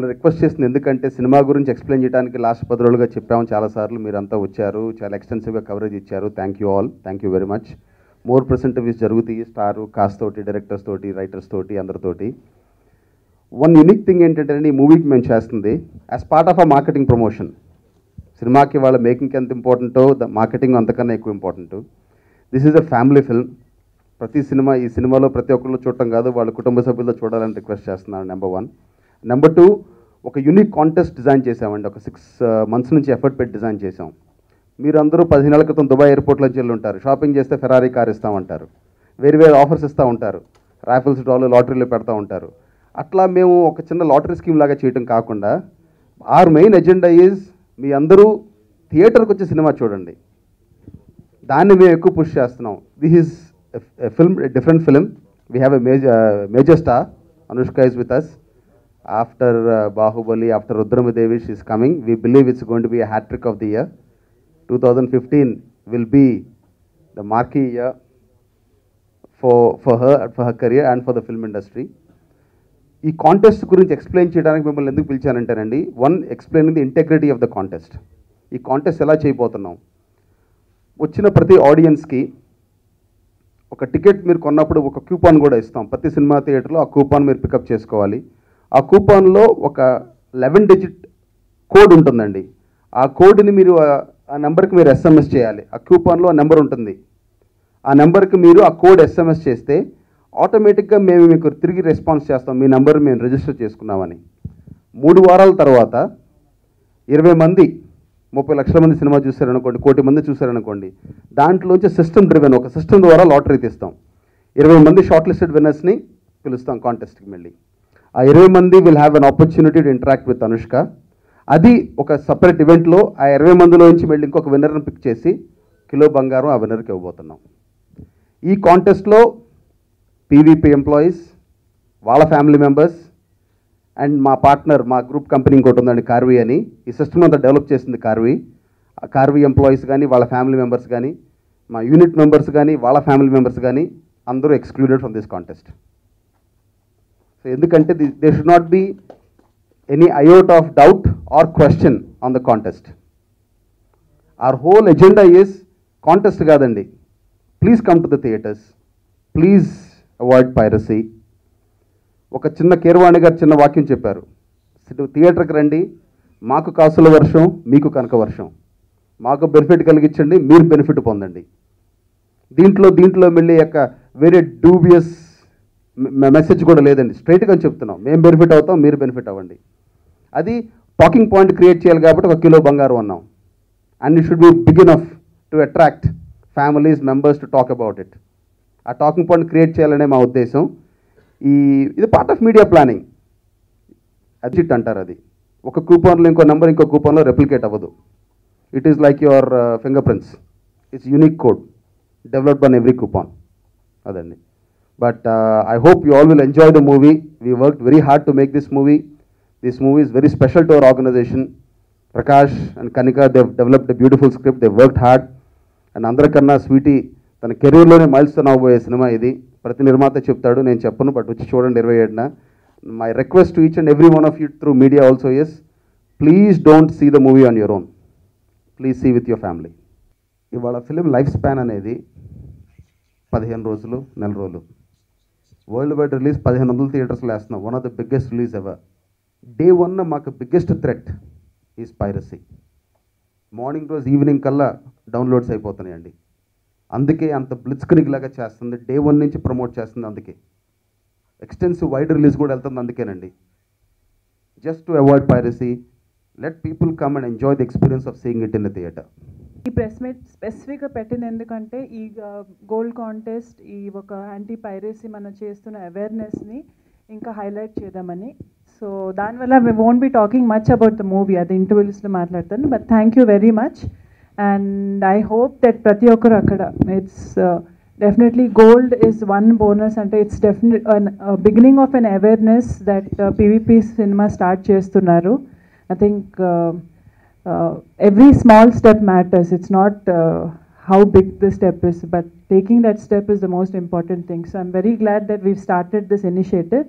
మిమ్మల్ని రిక్వెస్ట్ చేసింది ఎందుకంటే సినిమా గురించి ఎక్స్ప్లెయిన్ చేయడానికి లాస్ట్ పది రోజులుగా చెప్పాము చాలాసార్లు మీరంతా వచ్చారు చాలా ఎక్స్టెన్సివ్గా కవరేజ్ ఇచ్చారు thank you all thank you very much more interviews జరుగుతాయి స్టార్ కాస్ట్ తోటి డైరెక్టర్స్ తోటి రైటర్స్ తోటి అందరితోటి వన్ యూనిక్ థింగ్ ఏంటంటే ఈ మూవీకి మేము చేస్తుంది as part of a marketing promotion సినిమాకి వాళ్ళ మేకింగ్కి ఎంత ఇంపార్టెంటో ద మార్కెటింగ్ అంతకన్నా ఎక్కువ important this is a family film ప్రతి సినిమా ఈ సినిమాలో ప్రతి ఒక్కళ్ళు చూడటం కాదు వాళ్ళ కుటుంబ సభ్యులతో చూడాలని రిక్వెస్ట్ చేస్తున్నాను నెంబర్ వన్ నెంబర్ టూ ఒక యూనిక్ కాంటెస్ట్ డిజైన్ చేసామండి ఒక సిక్స్ మంత్స్ నుంచి ఎఫర్ట్ పెట్టి డిజైన్ చేసాం మీరందరూ పదిహేను నెలల క్రితం దుబాయ్ ఎయిర్పోర్ట్లో నుంచి వెళ్ళి ఉంటారు షాపింగ్ చేస్తే ఫెరారీ కార్ ఇస్తామంటారు వేరు వేరు ఆఫర్స్ ఇస్తూ ఉంటారు రాఫిల్స్ డ్రాలు లాటరీలు పెడతా ఉంటారు అట్లా మేము ఒక చిన్న లాటరీ స్కీమ్ లాగా చేయటం కాకుండా ఆర్ మెయిన్ ఎజెండా ఈజ్ మీ అందరూ థియేటర్కి వచ్చి సినిమా చూడండి దాన్ని మేము ఎక్కువ పుష్ చేస్తున్నాం this is film different film we have a major major star Anushka is with us after Baahubali after Rudramadevi she's coming we believe it's going to be hat trick of the year two thousand fifteen will be the marquee year for for her for her career and for the film industry ఈ contest గురించి explain చేయడానికి మిమ్మల్ని ఎందుకు పిలిచానంటేనండి one explain the integrity of the contest ఈ contest ఎలా చేయబోతున్నాం వచ్చిన ప్రతి ఆడియన్స్కి ఒక టికెట్ మీరు కొన్నప్పుడు ఒక కూపాన్ కూడా ఇస్తాం ప్రతి సినిమా థియేటర్లో ఆ కూపాన్ మీరు పికప్ చేసుకోవాలి ఆ కూపాన్లో ఒక లెవెన్ డిజిట్ కోడ్ ఉంటుందండి ఆ కోడ్ని మీరు ఆ- ఆ నెంబర్కి మీరు ఎస్ఎంఎస్ చేయాలి ఆ కూపాన్లో ఆ నెంబర్ ఉంటుంది ఆ నెంబర్కి మీరు ఆ కోడ్ ఎస్ఎంఎస్ చేస్తే ఆటోమేటిక్గా మేము మీకు తిరిగి రెస్పాన్స్ చేస్తాం మీ నెంబర్ మేము రిజిస్టర్ చేసుకున్నామని మూడు వారాల తర్వాత ఇరవై మంది ముప్పై లక్షల మంది సినిమా చూశారనుకోండి కోటి మంది చూశారనుకోండి దాంట్లోంచి సిస్టమ్ డ్రివెన్ ఒక సిస్టమ్ ద్వారా లాటరీ తీస్తాం ఇరవై మంది షార్ట్ లిస్టెడ్ విన్నర్స్ని పిలుస్తాం కాంటెస్ట్కి మళ్ళీ ఆ ఇరవై మంది will have an opportunity to interact with Anushka అది ఒక సపరేట్ ఈవెంట్లో ఆ ఇరవై మందిలో నుంచి మళ్ళీ ఇంకొక విన్నర్ని పిక్ చేసి కిలో బంగారం ఆ విన్నర్కి ఇవ్వబోతున్నాం ఈ కాంటెస్ట్లో పీవీపీ ఎంప్లాయీస్ వాళ్ళ ఫ్యామిలీ మెంబర్స్ అండ్ మా పార్ట్నర్ మా గ్రూప్ కంపెనీ ఇంకోటి ఉందండి కార్వీ అని ఈ సిస్టమ్ అంతా డెవలప్ చేసింది కార్వీ ఆ కార్వీ ఎంప్లాయీస్ కానీ వాళ్ళ ఫ్యామిలీ మెంబర్స్ కానీ మా యూనిట్ మెంబర్స్ కానీ వాళ్ళ ఫ్యామిలీ మెంబర్స్ కానీ అందరూ excluded from this contest so ఎందుకంటే they should not be any iota of doubt or question on the contest our whole agenda is contest కాదండి please come to the theatres please avoid piracy ఒక చిన్న కీరవాణి గారు చిన్న వాక్యం చెప్పారు "situ- థియేటర్కి రండి మాకు కాసుల వర్షం మీకు కనక వర్షం మాకు బెనిఫిట్ కలిగించండి మీరు బెనిఫిట్ పొందండి దీంట్లో దీంట్లో మళ్ళీ యొక్క వేరే డూబియస్ మెసేజ్ కూడా లేదండి స్ట్రైట్గా చెప్తున్నాం మేము బెనిఫిట్ అవుతాం మీరు బెనిఫిట్ అవ్వండి అది టాకింగ్ పాయింట్ క్రియేట్ చేయాలి కాబట్టి ఒక కిలో బంగారం అన్నాం and it should be big enough to attract families members to talk about it ఆ టాకింగ్ పాయింట్ క్రియేట్ చేయాలనే మా ఉద్దేశం ఈ ఇది పార్ట్ ఆఫ్ మీడియా ప్లానింగ్ అజిట్ అంటారు అది ఒక కూపన్లో ఇంకో నెంబర్ ఇంకో కూపన్లో రెప్లికేట్ అవ్వదు it is like your fingerprints it's unique code developed on every coupon అదండి but I hope you all will enjoy the movie we work very hard to make this movie this movie is very special to our organisation Prakash and Kanika Dev developed beautiful script they worked hard and అందరికన్నా Sweety తన కెరీర్లోనే మైల్స్తో అవబోయే cinema ఇది ప్రతి నిర్మాత చెప్తాడు నేను చెప్పను but వచ్చి చూడండి ఇరవై ఏడున my request each and every one of you through media also yes please don't see the movie on your own please see with your family ఇవాళ ఫిలిం లైఫ్ స్పాన్ అనేది పదిహేను రోజులు నెల రోజులు వరల్డ్ వైడ్ రిలీజ్ పదిహేను వందల థియేటర్స్లో వేస్తున్నాం one of the biggest release ever day one మాకు biggest threat is piracy morning రోజు ఈవినింగ్ కల్లా డౌన్లోడ్స్ అయిపోతున్నాయండి అందుకే అంత బ్లిచ్క్రిగ్ లాగా చేస్తుంది డే వన్ నుంచి ప్రమోట్ చేస్తుంది అందుకే ఎక్స్టెన్సివ్ వైడ్ రిలీజ్ కూడా వెళ్తుంది అందుకేనండి just to avoid piracy let people come and enjoy the experience of seeing it in the theatre ఈ ప్రెస్ మీట్ స్పెసిఫిక్గా పెట్టిన ఎందుకంటే ఈ గోల్డ్ కాంటెస్ట్ ఈ ఒక యాంటీ పైరసీ మనం చేస్తున్న అవేర్నెస్ని ఇంకా హైలైట్ చేద్దామని సో దానివల్ల we won't be talking much about the movie అది ఇంటర్వ్యూస్లో మాట్లాడతాను but thank you very much and I hope that ప్రతి ఒక్కరు అక్కడ it's definitely gold is one bonus అంటే it's definite beginning of an awareness that PVP సినిమా start చేస్తున్నారు I think uh, every small step matters. It's not uh, how big the step is, but taking that step is the most important thing. So I'm very glad that we've started this initiative.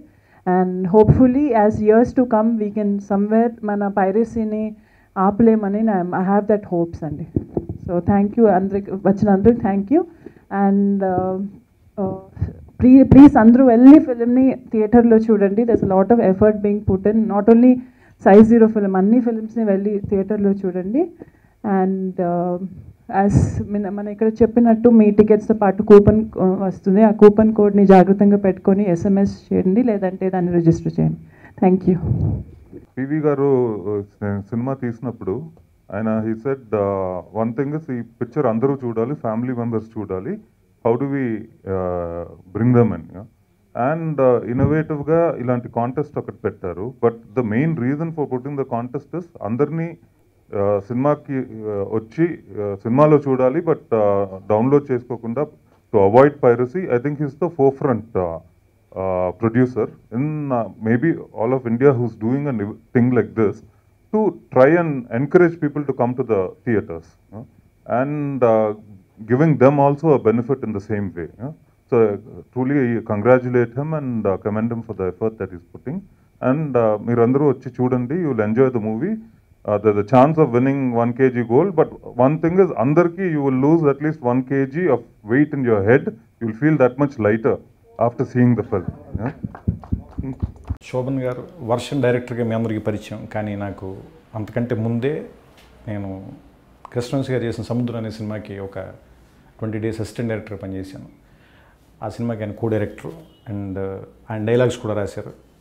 And hopefully as years to come we can somewhere మన పైరసీని ఆపలేమని I have that hopes అండి so thank you అందరికి వచ్చిన అందరికి thank you and pre please అందరూ వెళ్ళి ఫిలింని థియేటర్లో చూడండి this lot of effort being put in not only size zero film అన్ని ఫిలిమ్స్ని వెళ్ళి థియేటర్లో చూడండి అండ్ యాజ్ మన మన ఇక్కడ చెప్పినట్టు మీ టికెట్స్తో పాటు కూపన్ వస్తుంది ఆ కూపన్ కోడ్ని జాగ్రత్తగా పెట్టుకొని ఎస్ఎంఎస్ చేయండి లేదంటే దాన్ని రిజిస్టర్ చేయండి థ్యాంక్ యూ పివి గారు uh, సినిమా తీసినప్పుడు ఆయన he said one thing is ఈ పిక్చర్ అందరూ చూడాలి ఫ్యామిలీ మెంబర్స్ చూడాలి how do we bring them in and ఇన్నోవేటివ్గా ఇలాంటి కాంటెస్ట్ ఒకటి పెట్టారు but the main reason for putting the contest is అందరినీ uh, సినిమాకి uh, వచ్చి uh, సినిమాలో చూడాలి బట్ డౌన్లోడ్ చేసుకోకుండా to avoid piracy I think is the forefront uh, producer in uh, maybe all of India who's doing a new thing like this to try and encourage people to come to the theaters you know, and uh, giving them also a benefit in the same way. you know. So uh, truly congratulate him and uh, commend him for the effort that he's putting. And uh, మీరందరూ వచ్చి చూడండి you will enjoy the movie the the chance of winning one KG gold but one thing is అందరికీ you will lose at least one KG of weight in your head you will feel that much lighter after seeing the film Shobhan garu version డైరెక్టర్గా మీ అందరికీ పరిచయం కానీ నాకు అంతకంటే ముందే నేను కృష్ణవంశీ గారు చేసిన సముద్రం అనే సినిమాకి ఒక ట్వంటీ డేస్ అసిస్టెంట్ డైరెక్టర్ పనిచేశాను ఆ సినిమాకి ఆయన కో డైరెక్టర్ అండ్ ఆయన డైలాగ్స్ కూడా రాశారు